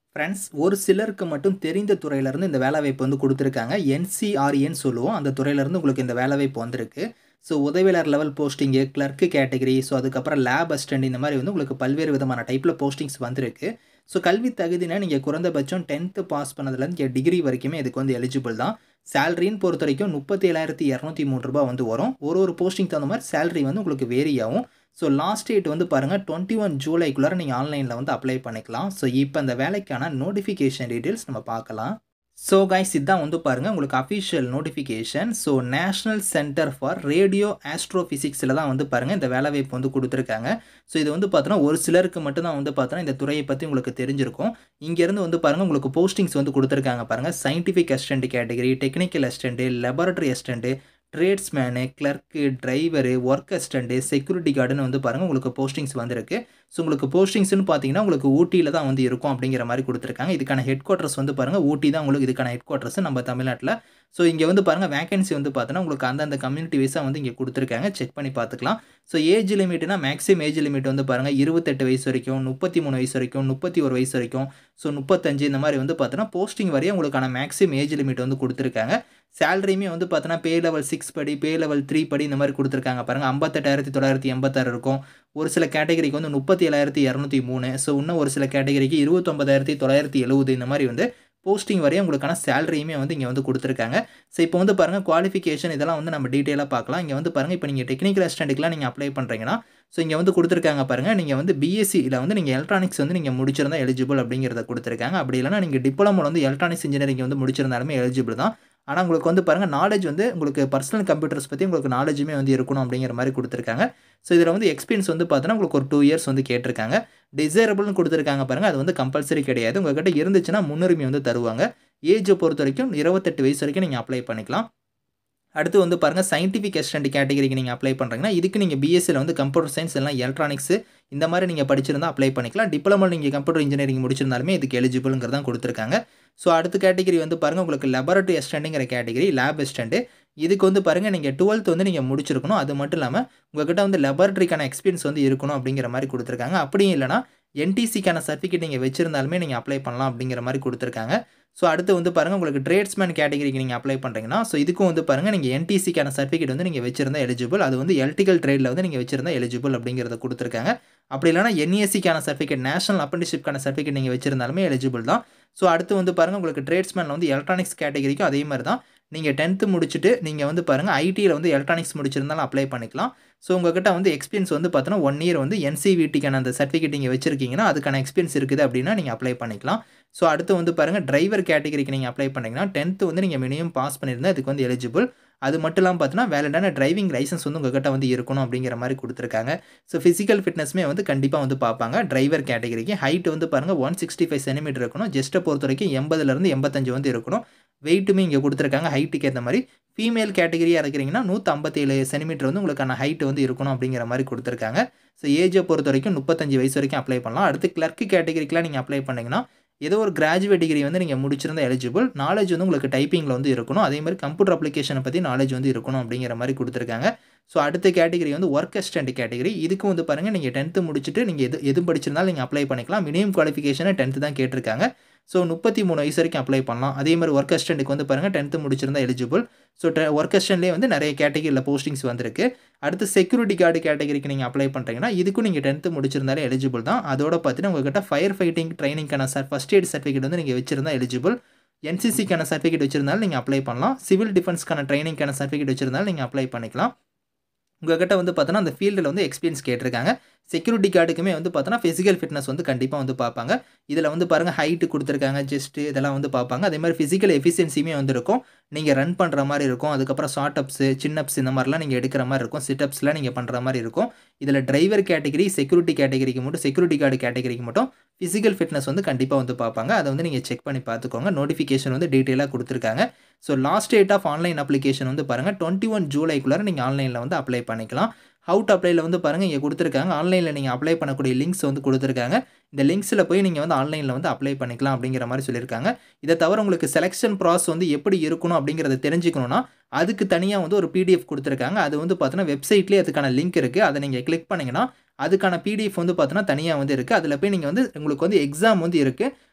friends ஒரு சிலருக்கு மட்டும் தெரிந்த துறையிலேருந்து இந்த வேலைவாய்ப்பு வந்து கொடுத்துருக்காங்க என்சிஆர்ஏன்னு சொல்லுவோம் அந்த துறையிலேருந்து உங்களுக்கு இந்த வேலைவாய்ப்பு வந்திருக்கு ஸோ உதவியாளர் level posting clerk category so அதுக்கப்புறம் லேப் அசிஸ்டன்ட் இந்த மாதிரி வந்து உங்களுக்கு பல்வேறு விதமான டைப்பில் போஸ்டிங்ஸ் வந்திருக்கு ஸோ கல்வி தகுதினா நீங்கள் குறைந்தபட்சம் டென்த்து பாஸ் பண்ணதுலேருந்து டிகிரி வரைக்குமே இதுக்கு வந்து எலிஜிபிள் தான் சேலரின்னு பொறுத்த வரைக்கும் முப்பத்தி ஏழாயிரத்தி இரநூத்தி மூணு ரூபா வந்து வரும் ஒரு ஒரு போஸ்டிங் தகுந்த மாதிரி சேலரி வந்து உங்களுக்கு வேரி ஆகும் ஸோ லாஸ்ட் டேட் வந்து பாருங்கள் டுவெண்ட்டி ஒன் ஜூலைக்குள்ளார நீங்கள் ஆன்லைனில் வந்து அப்ளை பண்ணிக்கலாம் ஸோ இப்போ அந்த வேலைக்கான நோட்டிஃபிகேஷன் டீட்டெயில்ஸ் நம்ம பார்க்கலாம் ஸோ கைஸ் இதுதான் வந்து பாருங்கள் உங்களுக்கு official notification so national centre for radio ஆஸ்ட்ரோஃபிசிக்ஸில் தான் வந்து பாருங்கள் இந்த வேலைவாய்ப்பு வந்து கொடுத்துருக்காங்க ஸோ இது வந்து பார்த்தோன்னா ஒரு சிலருக்கு மட்டும்தான் வந்து பார்த்தோன்னா இந்த துறையை பற்றி உங்களுக்கு தெரிஞ்சிருக்கும் இங்கேருந்து வந்து பாருங்கள் உங்களுக்கு போஸ்டிங்ஸ் வந்து கொடுத்துருக்காங்க பாருங்கள் scientific assistant category technical assistant laboratory assistant ட்ரேட்ஸ்மேனு clerk driver work assistant security கார்டுன்னு வந்து பாருங்கள் உங்களுக்கு போஸ்டிங்ஸ் வந்திருக்கு ஸோ உங்களுக்கு போஸ்டிங்ஸ்னு பார்த்தீங்கன்னா உங்களுக்கு ஊட்டியில் தான் வந்து இருக்கும் அப்படிங்கிற மாதிரி கொடுத்துருக்காங்க இதுக்கான ஹெட் குவார்ட்டர்ஸ் வந்து பாருங்கள் ஊட்டி தான் உங்களுக்கு இதுக்கான ஹெட் குவார்ட்டர்ஸ் நம்ம தமிழ்நாட்டில் ஸோ இங்கே வந்து பாருங்கள் வேகன்சி வந்து பார்த்தோன்னா உங்களுக்கு அந்தந்த கம்யூனிட்டி வைஸாக வந்து இங்கே கொடுத்துருக்காங்க செக் பண்ணி பார்த்துக்கலாம் so age லிமிட்னா maximum age limit வந்து பாருங்கள் இருபத்தெட்டு வயசு வரைக்கும் முப்பத்தி மூணு வயசு வரைக்கும் முப்பத்தி ஒரு வயசு வரைக்கும் ஸோ முப்பத்தஞ்சு இந்த மாதிரி வந்து பார்த்தோன்னா போஸ்டிங் வரையும் உங்களுக்கான மேக்ஸிமம் ஏஜ் லிமிட் வந்து கொடுத்துருக்காங்க சேலரியுமே வந்து பார்த்தோன்னா பே லெவல் சிக்ஸ் படி பே லெவல் த்ரீ படி இந்த மாதிரி கொடுத்துருக்காங்க பாருங்கள் ஐம்பத்தெட்டாயிரத்தி தொள்ளாயிரத்தி எண்பத்தாறு இருக்கும் ஒரு சில கேட்டகரிக்கு வந்து முப்பத்தி ஏழாயிரத்தி இரநூத்தி மூணு ஸோ இன்னும் ஒரு சில கேட்டகரிக்கு இருபத்தொம்பதாயிரத்தி தொள்ளாயிரத்தி எழுபது இந்த மாதிரி வந்து போஸ்டிங் வரையும் உங்களுக்கான சேலரியுமே வந்து இங்கே வந்து கொடுத்துருக்காங்க ஸோ இப்போ வந்து பாருங்கள் குவாலிஃபிகேஷன் இதெல்லாம் வந்து நம்ம டீட்டெயிலாக பார்க்கலாம் இங்கே வந்து பாருங்கள் இப்போ நீங்கள் டெக்னிக்கல் அசிஸ்டண்ட்டுக்குலாம் நீங்கள் அப்ளை பண்ணுறீங்கன்னா ஸோ இங்கே வந்து கொடுத்துருக்காங்க பாருங்கள் நீங்கள் வந்து பிஎஸ்சியில் வந்து நீங்கள் எலக்ட்ரானிக்ஸ் வந்து நீங்கள் முடிச்சிருந்தா எலிஜிபிள் அப்படிங்கிறத கொடுத்துருக்காங்க அப்படி இல்லைனா நீங்கள் டிப்ளமோவில் வந்து எலக்ட்ரானிக்ஸ் இன்ஜினியரிங் வந்து முடிச்சிருந்தாலுமே எலிஜிபிள் தான் ஆனால் உங்களுக்கு வந்து பாருங்கள் நாலேஜ் வந்து உங்களுக்கு பர்சனல் கம்ப்யூட்டர்ஸ் பற்றி உங்களுக்கு நாலேஜுமே வந்து இருக்கணும் அப்படிங்கிற மாதிரி கொடுத்துருக்காங்க ஸோ இதில் வந்து எக்ஸ்பீரியன்ஸ் வந்து பார்த்தோன்னா உங்களுக்கு ஒரு டூ இயர்ஸ் வந்து கேட்டிருக்காங்க டிசைரபிள்னு கொடுத்துருக்காங்க பாருங்கள் அது வந்து கம்பல்சரி கிடையாது உங்கள்கிட்ட இருந்துச்சுன்னா முன்னுரிமை வந்து தருவாங்க ஏஜை பொறுத்த வரைக்கும் இருபத்தெட்டு வயசு வரைக்கும் நீங்கள் அப்ளை பண்ணிக்கலாம் அடுத்து வந்து பாருங்கள் சயின்டிஃபிக் அசிஸ்டன்ட் கேட்டகரிக்கு நீங்கள் அப்ளை பண்ணுறீங்கன்னா இதுக்கு நீங்கள் பிஎஸ்சியில் வந்து கம்ப்யூட்டர் சயின்ஸ் எல்லாம் எலக்ட்ரானிக்ஸ் இந்த மாதிரி நீங்கள் படிச்சிருந்தா அப்ளை பண்ணிக்கலாம் டிப்ளமோ நீங்கள் கம்ப்யூட்டர் இன்ஜினியரிங் முடிச்சிருந்தாலுமே இதுக்கு எலிஜிபிள்ங்கிறதான் கொடுத்துருக்காங்க ஸோ அடுத்த கேட்டகரி வந்து பாருங்கள் உங்களுக்கு லெபரட்டரி அசிஸ்டண்ட்டுங்கிற கேட்டகரி லேப் அசிஸ்டண்ட்டு இதுக்கு வந்து பாருங்கள் நீங்கள் டுவெல்த் வந்து நீங்கள் முடிச்சிருக்கணும் அது மட்டும் இல்லாமல் உங்கள்கிட்ட வந்து லெபரட்டரிக்கான எக்ஸ்பீரியன்ஸ் வந்து இருக்கணும் அப்படிங்கிற மாதிரி கொடுத்துருக்காங்க அப்படியும் இல்லைனா என்டிசிக்கான சர்டிஃபிகேட் நீங்கள் வச்சிருந்தாலுமே நீங்கள் அப்ளை பண்ணலாம் அப்படிங்கிற மாதிரி கொடுத்துருக்காங்க ஸோ அடுத்து வந்து பாருங்கள் உங்களுக்கு ட்ரேட்ஸ்மேன் கேட்டகரிக்கு நீங்கள் அப்ளை பண்ணுறீங்கன்னா ஸோ இதுக்கும் வந்து பாருங்கள் நீங்கள் என்டிசிக்கான சர்டிஃபிகேட் வந்து நீங்கள் வச்சிருந்தா எலிஜிபிள் அது வந்து எலக்ட்ரிக்கல் ட்ரேடில் வந்து நீங்கள் வச்சிருந்தா எலிஜிபிள் அப்படிங்கிறத கொடுத்துருக்காங்க அப்படி இல்லைனா என்இஎஸ்சிக்கான சர்டிஃபிகேட் நேஷனல் அப்ரண்டிஷிப்கான சர்டிஃபிகேட் நீங்கள் வச்சிருந்தாலுமே எலிஜிபிள் தான் ஸோ அடுத்து வந்து பாருங்கள் உங்களுக்கு ட்ரேட்ஸ்மேனில் வந்து எலக்ட்ரானிக்ஸ் கேட்டகரிக்கும் அதே மாதிரி தான் நீங்கள் டென்த்து முடிச்சுட்டு நீங்கள் வந்து பாருங்கள் ஐடியில் வந்து எலக்ட்ரானிக்ஸ் முடிச்சிருந்தாலும் அப்ளை பண்ணிக்கலாம் ஸோ உங்கள்கிட்ட வந்து எக்ஸ்பீரியன்ஸ் வந்து பார்த்தோன்னா ஒன் இயர் வந்து என்சிவிடிக்கான அந்த சர்டிஃபிகேட் நீங்கள் வச்சிருக்கீங்கன்னா அதுக்கான எக்ஸ்பீரியன்ஸ் இருக்குது அப்படின்னா நீங்கள் அப்ளை பண்ணிக்கலாம் ஸோ அடுத்து வந்து பாருங்கள் டிரைவர் கேட்டகரிக்கு நீங்கள் அப்ளை பண்ணிங்கன்னா டென்த்து வந்து நீங்கள் மினிமம் பாஸ் பண்ணியிருந்தால் இதுக்கு வந்து எலிஜிபிள் அது மட்டும் இல்லாமல் பார்த்தீங்கன்னா வேலிடான டிரைவிங் லைசன்ஸ் வந்து உங்கள்கிட்ட வந்து இருக்கணும் அப்படிங்கிற மாதிரி கொடுத்துருக்காங்க ஸோ ஃபிசிக்கல் ஃபிட்னஸ்மே வந்து கண்டிப்பாக வந்து பார்ப்பாங்க டிரைவர் கேட்டகரிக்கு ஹைட் வந்து பாருங்கள் ஒன் சிக்ஸ்டி ஃபைவ் சென்டிமீட்டர் இருக்கணும் ஜஸ்ட்டை பொறுத்த வரைக்கும் எண்பதுலேருந்து எண்பத்தஞ்சு வந்து இருக்கணும் வெயிட்டுமே இங்கே கொடுத்துருக்காங்க ஹைட்டுக்கு ஏற்ற மாதிரி ஃபீமேல் கேட்டகரியாக இருக்கிறீங்கன்னா நூற்றம்பத்தேழு சென்டிமீட்டர் வந்து உங்களுக்கான ஹைட் வந்து இருக்கணும் அப்படிங்கிற மாதிரி கொடுத்துருக்காங்க ஸோ ஏஜை பொறுத்த வரைக்கும் முப்பத்தஞ்சு வயசு வரைக்கும் அப்ளை பண்ணலாம் அடுத்து கிளர்க்கு கேட்டகரிக்கெலாம் நீங்கள் அப்ளை பண்ணிங்கன்னா ஏதோ ஒரு கிராஜுவேட் டிகிரி வந்து நீங்கள் முடிச்சிருந்தா எலிஜிபிள் நாலேஜ் வந்து உங்களுக்கு டைப்பிங்கில் வந்து இருக்கணும் அதே மாதிரி கம்ப்யூட்டர் அப்ளிகேஷனை பற்றி நாலேஜ் வந்து இருக்கணும் அப்படிங்கிற மாதிரி கொடுத்துருக்காங்க ஸோ அடுத்த கேட்டகரி வந்து ஒர்க் அசிஸ்டன்ட் கேட்டகரி இதுக்கும் வந்து பாருங்கள் நீங்கள் டென்த்து முடிச்சுட்டு நீங்கள் எது எது படிச்சிருந்தாலும் நீங்கள் அப்ளை பண்ணிக்கலாம் மினிமம் குவாலிஃபிகேஷனை டென்த்து தான் கேட்டிருக்காங்க ஸோ முப்பத்தி மூணு வயசு வரைக்கும் அப்ளை பண்ணலாம் அதே மாதிரி ஒர்க் அசிஸ்டண்ட்டுக்கு வந்து பாருங்கள் டென்த்து முடிச்சிருந்தா எலிஜிபிள் ஸோ ஒர்க் அசிஸ்டன்ட்லேயே வந்து நிறைய கேட்டகரியில் போஸ்டிங்ஸ் வந்திருக்கு அடுத்து செக்யூரிட்டி கார்டு கேட்டகரிக்கு நீங்கள் அப்ளை பண்ணுறீங்கன்னா இதுக்கும் நீங்கள் டென்த்து முடிச்சிருந்தாலே எலிஜிபிள் தான் அதோட பார்த்தீங்கன்னா உங்கள்கிட்ட fire fighting ட்ரைனிங்கான sir first aid certificate வந்து நீங்கள் வச்சிருந்தா எலிஜிபிள் என்சிசிக்கான சர்டிஃபிகேட் வச்சிருந்தாலும் நீங்கள் அப்ளை பண்ணலாம் சிவில் டிஃபென்ஸ்க்கான ட்ரைனிங்கான சர்டிஃபிகேட் வச்சிருந்தாலும் நீங்கள் அப்ளை பண்ணிக்கலாம் உங்கள்கிட்ட வந்து பார்த்தோன்னா அந்த ஃபீல்டில் வந்து எக்ஸ்பீரியன்ஸ் கேட்டிருக்காங்க செக்யூரிட்டி கார்டுக்குமே வந்து பார்த்தோன்னா ஃபிசிக்கல் ஃபிட்னஸ் வந்து கண்டிப்பாக வந்து பார்ப்பாங்க இதில் வந்து பாருங்கள் ஹைட்டு கொடுத்துருக்காங்க ஜெஸ்ட்டு இதெல்லாம் வந்து பார்ப்பாங்க அதே மாதிரி ஃபிசிக்கல் எஃபிஷியன்சியுமே வந்து இருக்கும் நீங்கள் ரன் பண்ணுற மாதிரி இருக்கும் அதுக்கப்புறம் ஷார்ட் அப்ஸு சின்னப்ஸ் இந்த மாதிரிலாம் நீங்கள் எடுக்கிற மாதிரி இருக்கும் சிட்டப்ஸ்லாம் நீங்கள் பண்ணுற மாதிரி இருக்கும் இதில் டிரைவர் கேட்டகரி செக்யூரிட்டி கேட்டகரிக்கு மட்டும் செக்யூரிட்டி கார்டு கேட்டகரிக்கு மட்டும் ஃபிசிக்கல் ஃபிட்னஸ் வந்து கண்டிப்பாக வந்து பார்ப்பாங்க அதை வந்து நீங்கள் செக் பண்ணி பார்த்துக்கோங்க நோட்டிஃபிகேஷன் வந்து டீட்டெயிலாக கொடுத்துருக்காங்க so last date of online application வந்து பாருங்கள் டுவெண்ட்டி ஒன் ஜூலைக்குள்ளார நீங்கள் ஆன்லைனில் வந்து அப்ளை பண்ணிக்கலாம் ஹவுட் அப்ளைல வந்து பாருங்கள் இங்கே கொடுத்துருக்காங்க ஆன்லைனில் நீங்கள் அப்ளை பண்ணக்கூடிய லிங்க்ஸ் வந்து கொடுத்துருக்காங்க இந்த லிங்க்ஸில் போய் நீங்கள் வந்து ஆன்லைனில் வந்து அப்ளை பண்ணிக்கலாம் அப்படிங்கிற மாதிரி சொல்லியிருக்காங்க இதை தவிர உங்களுக்கு செலெக்ஷன் ப்ராசஸ் வந்து எப்படி இருக்கணும் அப்படிங்கிறத தெரிஞ்சுக்கணுன்னா அதுக்கு தனியாக வந்து ஒரு பிடிஎஃப் கொடுத்துருக்காங்க அது வந்து பார்த்தீங்கன்னா வெப்சைட்லேயே அதுக்கான லிங்க் இருக்குது அதை நீங்கள் கிளிக் பண்ணிங்கன்னா அதுக்கான பிடிஎஃப் வந்து பார்த்தீங்கன்னா தனியாக வந்து இருக்குது அதில் போய் நீங்கள் வந்து உங்களுக்கு வந்து எக்ஸாம் வந்து இருக்குது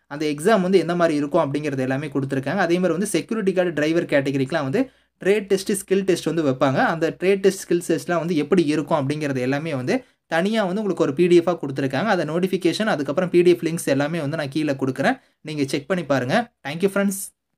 அந்த எக்ஸாம் வந்து எந்த மாதிரி இருக்கும் அப்படிங்கிறது எல்லாமே கொடுத்துருக்காங்க அதே மாதிரி வந்து செக்யூரிட்டி கார்டு டிரைவர் கேட்டகரிக்கெலாம் வந்து ட்ரேட் டெஸ்ட் ஸ்கில் டெஸ்ட் வந்து வைப்பாங்க அந்த ட்ரேட் டெஸ்ட் ஸ்கில் டெஸ்ட்லாம் வந்து எப்படி இருக்கும் அப்படிங்கிறது எல்லாமே வந்து தனியாக வந்து உங்களுக்கு ஒரு பிடிஎஃபாக கொடுத்துருக்காங்க அதை நோட்டிஃபிகேஷன் அதுக்கப்புறம் பிடிஎஃப் லிங்க்ஸ் எல்லாமே வந்து நான் கீழே கொடுக்குறேன் நீங்கள் செக் பண்ணி பாருங்கள் தேங்க்யூ ஃப்ரெண்ட்ஸ்